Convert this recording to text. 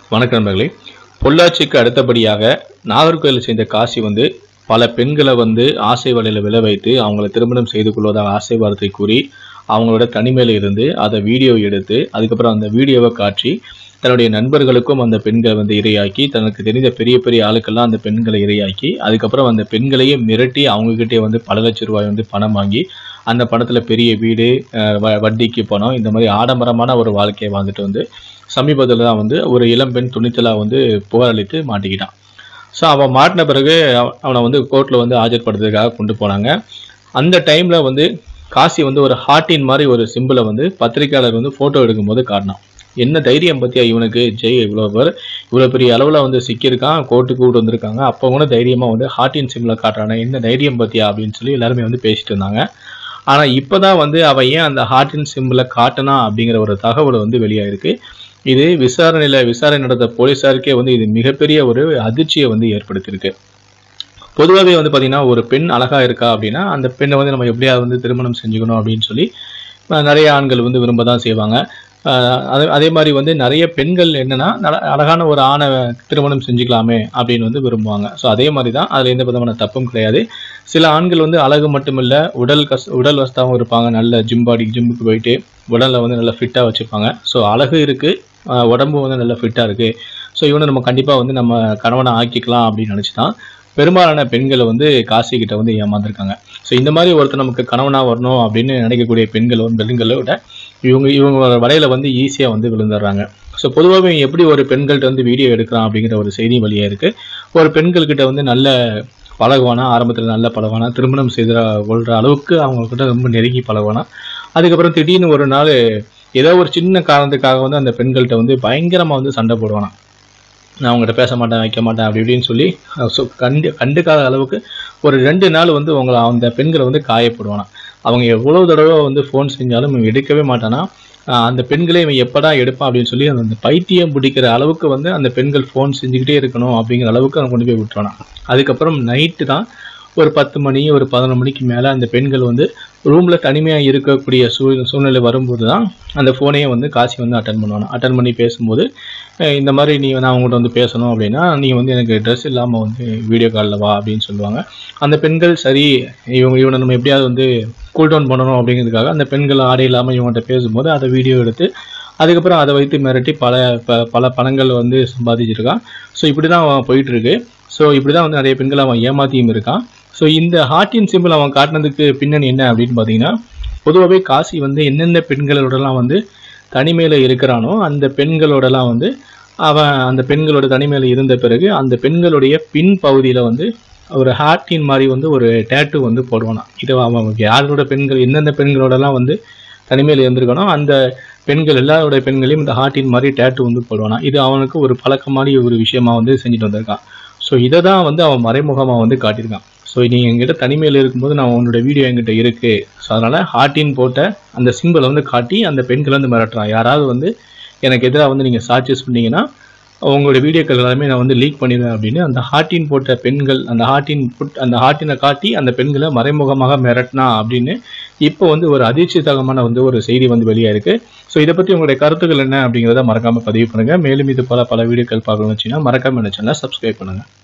வணக்கம் நண்பர்களே பொள்ளாச்சிக்கு அடுத்தபடியாக நாகர்கோவில் சேர்ந்த காசி வந்து பல பெண்களை வந்து ஆசை வலையில் விழ வைத்து அவங்கள திருமணம் செய்து கொள்வதாக ஆசை வார்த்தை கூறி அவங்களோட தனிமையில் இருந்து அதை வீடியோ எடுத்து அதுக்கப்புறம் அந்த வீடியோவை காட்சி தன்னுடைய நண்பர்களுக்கும் அந்த பெண்களை வந்து இரையாக்கி தனக்கு தெரிந்த பெரிய பெரிய ஆளுக்கெல்லாம் அந்த பெண்களை இரையாக்கி அதுக்கப்புறம் அந்த பெண்களையே மிரட்டி அவங்ககிட்டே வந்து பல லட்ச ரூபாய் வந்து பணம் வாங்கி அந்த பணத்தில் பெரிய வீடு அஹ் வ- வட்டிக்கு பணம் இந்த மாதிரி ஆடம்பரமான ஒரு வாழ்க்கையை வாழ்ந்துட்டு வந்து சமீபத்தில் தான் வந்து ஒரு இளம்பெண் துணிச்சலாக வந்து புகாரளித்து மாட்டிக்கிட்டான் ஸோ அவன் மாட்டின பிறகு அவ- அவனை வந்து கோர்ட்டில் வந்து ஆஜர்படுத்துறதுக்காக கொண்டு போனாங்க அந்த டைமில் வந்து காசி வந்து ஒரு ஹார்ட்டின் மாதிரி ஒரு சிம்பிளை வந்து பத்திரிக்கையாளர் வந்து ஃபோட்டோ எடுக்கும்போது காட்டினான் என்ன தைரியம் பற்றியா இவனுக்கு ஜெய் இவ்வளோ பேர் இவ்வளோ பெரிய அளவில் வந்து சிக்கியிருக்கான் கோர்ட்டுக்கு கூட்டு வந்திருக்காங்க அப்போ கூட தைரியமாக வந்து ஹார்ட்டின் சிம்பிளை காட்டுறானே என்ன தைரியம் பற்றியா அப்படின்னு சொல்லி எல்லாருமே வந்து பேசிட்டு இருந்தாங்க ஆனால் இப்போ தான் வந்து அவன் ஏன் அந்த ஹார்ட்டின் சிம்பிளை காட்டினா அப்படிங்கிற ஒரு தகவல் வந்து வெளியாயிருக்கு இது விசாரணையில் விசாரணை நடந்த போலீஸாருக்கே வந்து இது மிகப்பெரிய ஒரு அதிர்ச்சியை வந்து ஏற்படுத்தியிருக்கு பொதுவாகவே வந்து பார்த்தீங்கன்னா ஒரு பெண் அழகா இருக்கா அப்படின்னா அந்த பெண்ணை வந்து நம்ம எப்படியாவது வந்து திருமணம் செஞ்சுக்கணும் அப்படின்னு சொல்லி அஹ், நிறைய ஆண்கள் வந்து விரும்ப தான் செய்வாங்க அஹ், அதே அதே மாதிரி வந்து நிறைய பெண்கள் என்னன்னா நல- அழகான ஒரு ஆணை திருமணம் செஞ்சுக்கலாமே அப்படின்னு வந்து விரும்புவாங்க ஸோ அதே மாதிரி தான் அதில் எந்த விதமான தப்பும் கிடையாது சில ஆண்கள் வந்து அழகு மட்டுமில்ல உடல் கஸ் உடல் வசதாகவும் இருப்பாங்க நல்ல ஜிம் பாடி ஜிம்முக்கு போயிட்டு உடலை வந்து நல்லா ஃபிட்டாக வச்சுருப்பாங்க ஸோ அழகு இருக்குது உடம்பு வந்து நல்லா ஃபிட்டாக இருக்குது ஸோ இவனை நம்ம கண்டிப்பாக வந்து நம்ம கணவனை ஆக்கிக்கலாம் அப்படின்னு நினச்சி தான் பெரும்பாலான பெண்களை வந்து காசி கிட்ட வந்து ஏமாந்துருக்காங்க ஸோ இந்த மாதிரி ஒருத்தர் நமக்கு கணவனாக வரணும் அப்படின்னு நினைக்கக்கூடிய பெண்கள் வந்து பெண்களை விட இவங்க இவங்க வலையில வந்து ஈஸியாக வந்து விழுந்துடுறாங்க ஸோ பொதுவாகவே எப்படி ஒரு பெண்கள்கிட்ட வந்து வீடியோ எடுக்கலாம் அப்படிங்கிற ஒரு செய்தி வழியாக இருக்குது ஒரு பெண்கள்கிட்ட வந்து நல்ல பழகுவானா ஆரம்பத்தில் நல்ல பழகுவானா திருமணம் செய்த கொள்கிற அளவுக்கு அவங்கக்கிட்ட ரொம்ப நெருங்கி பழகுவானா அதுக்கப்புறம் திடீர்னு ஒரு நாள் ஏதோ ஒரு சின்ன காரணத்துக்காக வந்து அந்த பெண்கள்கிட்ட வந்து பயங்கரமாக வந்து சண்டை போடுவானா நான் அவங்ககிட்ட பேச மாட்டேன் வைக்க மாட்டேன் அப்படி இப்படின்னு சொல்லி அஹ் so கண்டு கண்டுக்காத அளவுக்கு ஒரு ரெண்டு நாள் வந்து உங்களை அந்த பெண்களை வந்து காயப்படுவானா அவங்க எவ்வளோ தடவை வந்து ஃபோன் செஞ்சாலும் இவன் எடுக்கவே மாட்டானா அஹ் அந்த பெண்களே இவன் எப்படா எடுப்பான் அப்படின்னு சொல்லி அந்த அந்த பைத்தியம் பிடிக்கிற அளவுக்கு வந்து அந்த பெண்கள் ஃபோன் செஞ்சுக்கிட்டே இருக்கணும் அப்படிங்கிற அளவுக்கு அவன் கொண்டு போய் விட்டுறானா அதுக்கப்புறம் நைட்டு தான் ஒரு பத்து மணி ஒரு பதினொரு மணிக்கு மேலே அந்த பெண்கள் வந்து ரூமில் தனிமையாக இருக்கக்கூடிய சூழ் சூழ்நிலை வரும்போது தான் அந்த ஃபோனையே வந்து காசி வந்து அட்டன் பண்ணுவானா அட்டன் பண்ணி பேசும்போது அஹ் இந்த மாதிரி நீ வந்து அவங்ககிட்ட வந்து பேசணும் அப்படின்னா நீ வந்து எனக்கு ட்ரெஸ் இல்லாமல் வந்து வீடியோ காலில் வா அப்படின்னு சொல்லுவாங்க அந்த பெண்கள் சரி இவங்க இவனை நம்ம எப்படியாவது வந்து கூல் டவுன் பண்ணணும் அப்படிங்கிறதுக்காக அந்த பெண்கள் ஆடை இல்லாமல் இவங்ககிட்ட பேசும்போது அதை வீடியோ எடுத்து அதுக்கப்புறம் அதை வைத்து மிரட்டி பல ப- பல பணங்கள் வந்து சம்பாதிச்சிருக்கான் ஸோ இப்படி தான் அவன் போயிட்டு இருக்கு ஸோ இப்படி தான் வந்து நிறைய பெண்கள் அவன் ஏமாத்தியும் இருக்கான் ஸோ இந்த ஹார்ட்டின் சிம்பிள் அவன் காட்டினதுக்கு பின்னணி என்ன அப்படின்னு பார்த்தீங்கன்னா பொதுவாகவே காசி வந்து எந்தெந்த பெண்களோடலாம் வந்து தனிமையில் இருக்கிறானோ அந்த பெண்களோடலாம் வந்து அவன் அந்த பெண்களோட தனிமையில் இருந்த பிறகு அந்த பெண்களுடைய பின் பகுதியில் வந்து ஒரு ஹார்ட்டின் மாதிரி வந்து ஒரு டேட்டு வந்து போடுவானாம் இது அவன் யாரோட பெண்கள் எந்தெந்த பெண்களோடலாம் வந்து தனிமையில் இருந்திருக்கானோ அந்த பெண்கள் எல்லாரோட பெண்களையும் இந்த ஹார்ட்டின் மாதிரி டேட்டு வந்து போடுவானா இது அவனுக்கு ஒரு பழக்கமான ஒரு விஷயமா வந்து செஞ்சுட்டு வந்திருக்கான் ஸோ இதை தான் வந்து அவன் மறைமுகமாக வந்து காட்டியிருக்கான் ஸோ நீ என்கிட்ட தனிமையில் இருக்கும்போது நான் உன்னோட வீடியோ என்கிட்ட இருக்கு ஸோ அதனால ஹார்ட்டின் போட்ட அந்த சிம்பிளை வந்து காட்டி அந்த பெண்களை வந்து மிரட்டுறான் யாராவது வந்து எனக்கு எதிராக வந்து நீங்கள் சார்ஜஸ் பண்ணீங்கன்னா உங்களோட வீடியோக்கள் எல்லாமே நான் வந்து லீக் பண்ணிடுவேன் அப்படின்னு அந்த ஹார்ட்டின் போட்ட பெண்கள் அந்த ஹார்ட்டின் புட் அந்த ஹார்ட்டினை காட்டி அந்த பெண்களை மறைமுகமாக மிரட்டினா அப்படின்னு இப்போ வந்து ஒரு அதிர்ச்சிதகமான வந்து ஒரு செய்தி வந்து வெளியாக இருக்கு ஸோ இதை பற்றி உங்களுடைய கருத்துக்கள் என்ன அப்படிங்கிறத மறக்காம பதிவு பண்ணுங்க மேலும் இது போல பல வீடியோக்கள் பார்க்கணும்னு வச்சுன்னா மறக்காம என்ன சேனலை சப்ஸ்கிரைப் பண்ணுங்க